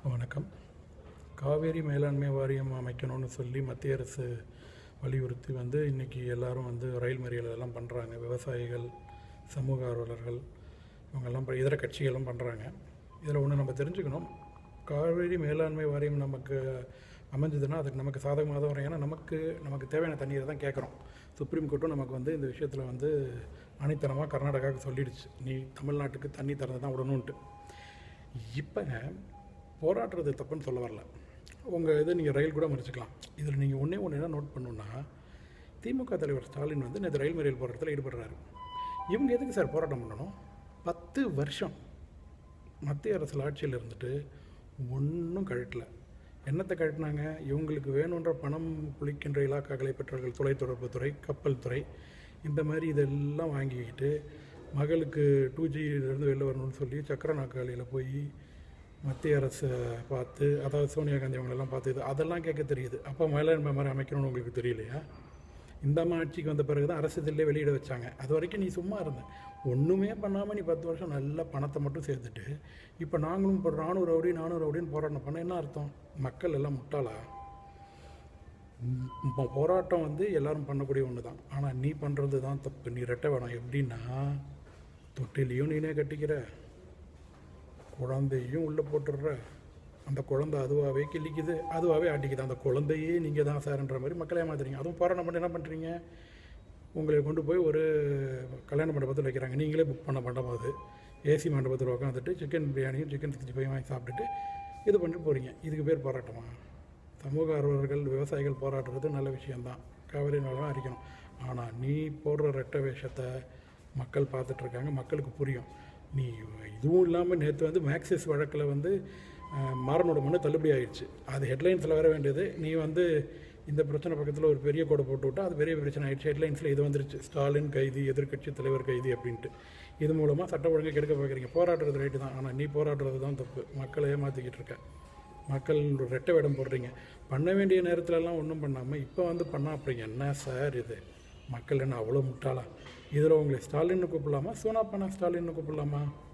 வணக்கம் காவேரி மேலாண்மை வாரியம் அமைக்கணும்னு சொல்லி மத்திய அரசு வலியுறுத்தி வந்து இன்றைக்கி எல்லாரும் வந்து ரயில் மறியல் எல்லாம் பண்ணுறாங்க விவசாயிகள் சமூக ஆர்வலர்கள் இவங்கெல்லாம் ப- இதர கட்சிகளும் பண்ணுறாங்க இதில் ஒன்று நம்ம தெரிஞ்சுக்கணும் காவேரி மேலாண்மை வாரியம் நமக்கு அமைஞ்சதுன்னா அதுக்கு நமக்கு சாதகமாக தான் வரும் ஏன்னா நமக்கு நமக்கு தேவையான தண்ணீரை தான் கேட்குறோம் சுப்ரீம் கோர்ட்டும் நமக்கு வந்து இந்த விஷயத்தில் வந்து அணித்தனமாக கர்நாடகாவுக்கு சொல்லிடுச்சு நீ தமிழ்நாட்டுக்கு தண்ணி திறந்து தான் விடணுன்ட்டு இப்போங்க போராடுறது தப்புன்னு சொல்ல வரல உங்கள் இது நீங்கள் ரயில் கூட மறிச்சுக்கலாம் இதில் நீங்கள் ஒன்றே ஒன்று என்ன நோட் பண்ணணுன்னா திமுக தலைவர் ஸ்டாலின் வந்து நேற்று ரயில் மறியல் போராட்டத்தில் ஈடுபடுறாரு இவங்க எதுக்கு சார் போராட்டம் பண்ணணும் பத்து வருஷம் மத்திய அரசில் ஆட்சியில் இருந்துட்டு ஒன்றும் கழட்டல என்னத்தை கழட்டினாங்க இவங்களுக்கு வேணுன்ற பணம் புளிக்கின்ற இலாக்காக்களை பெற்றவர்கள் தொலைத்தொடர்பு துறை கப்பல் துறை இந்த மாதிரி இதெல்லாம் வாங்கிக்கிட்டு மகளுக்கு டூ ஜியிலேருந்து வெளில வரணும்னு சொல்லி சக்கர நாற்காலியில் போய் மத்திய அரசை பார்த்து அதாவது சோனியா காந்தி அவங்களெல்லாம் பார்த்து இது அதெல்லாம் கேட்க தெரியுது அப்போ மேலாண்மை மாதிரி அமைக்கணும்னு உங்களுக்கு தெரியலையா இந்த அம்மா ஆட்சிக்கு வந்த பிறகு தான் அரசு இதிலே வெளியிட வச்சாங்க அது வரைக்கும் நீ சும்மா இருந்த ஒன்றுமே பண்ணாமல் நீ பத்து வருஷம் நல்ல பணத்தை மட்டும் சேர்த்துட்டு இப்போ நாங்களும் இப்போ நானூறு ரவுடி நானூறு ரவுடின்னு போராட்டம் பண்ண என்ன அர்த்தம் மக்கள் எல்லாம் முட்டாளா ம், இப்போ போராட்டம் வந்து எல்லாரும் பண்ணக்கூடிய ஒன்று தான் ஆனால் நீ பண்ணுறது தான் தப்பு நீ ரெட்டை வேணாம் எப்படின்னா தொட்டிலையும் நீனே கட்டிக்கிற குழந்தையும் உள்ளே போட்டுடுற அந்த குழந்தை அதுவாகவே கிழிக்குது அதுவாகவே ஆட்டிக்குது அந்த குழந்தையே நீங்கள் தான் சார்ன்ற மாதிரி மக்களை ஏமாத்துறீங்க அதுவும் போராட்டம் பண்ணி என்ன பண்ணுறீங்க உங்களை கொண்டு போய் ஒரு கல்யாண மண்டபத்தில் வைக்கிறாங்க நீங்களே புக் பண்ண மண்டபம் அது ஏசி மண்டபத்தில் உட்காந்துட்டு சிக்கன் பிரியாணியும் சிக்கன் சிக்ஸ்டி ஃபைவ் வாங்கி சாப்பிட்டுட்டு இது பண்ணிட்டு போகிறீங்க இதுக்கு பேர் போராட்டமா சமூக ஆர்வலர்கள் விவசாயிகள் போராடுறது நல்ல விஷயந்தான் காவிரி நிலம் அரிக்கணும் ஆனால் நீ போடுற ரெட்ட வேஷத்தை மக்கள் பார்த்துட்ருக்காங்க மக்களுக்கு புரியும் நீ இதுவும் இல்லாமல் நேற்று வந்து மேக்சிஸ் வழக்கில் வந்து அஹ், மாறனோட மனு தள்ளுபடி ஆயிடுச்சு அது ஹெட்லைன்ஸில் வர வேண்டியது நீ வந்து இந்த பிரச்சனை பக்கத்தில் ஒரு பெரிய கோடை போட்டு விட்டா அது பெரிய பிரச்சனை ஆயிடுச்சு ஹெட்லைன்ஸில் இது வந்துருச்சு ஸ்டாலின் கைதி எதிர்க்கட்சி தலைவர் கைதி அப்படின்ட்டு இது மூலமாக சட்ட ஒழுங்கை கெடுக்க பார்க்குறீங்க போராடுறது ரைட்டு தான் ஆனால் நீ போராடுறது தான் தப்பு மக்களை ஏமாற்றிக்கிட்டு இருக்க மக்கள் ஒரு ரெட்டை வேடம் போடுறீங்க பண்ண வேண்டிய நேரத்துலலாம் ஒன்றும் பண்ணாமல் இப்போ வந்து பண்ணால் அப்புறம் என்ன சார் இது மக்கள் என்ன அவ்வளோ முட்டாளா இதில் உங்களை ஸ்டாலின்னு கூப்பிடலாமா சோனா பண்ணா ஸ்டாலின்னு கூப்பிடலாமா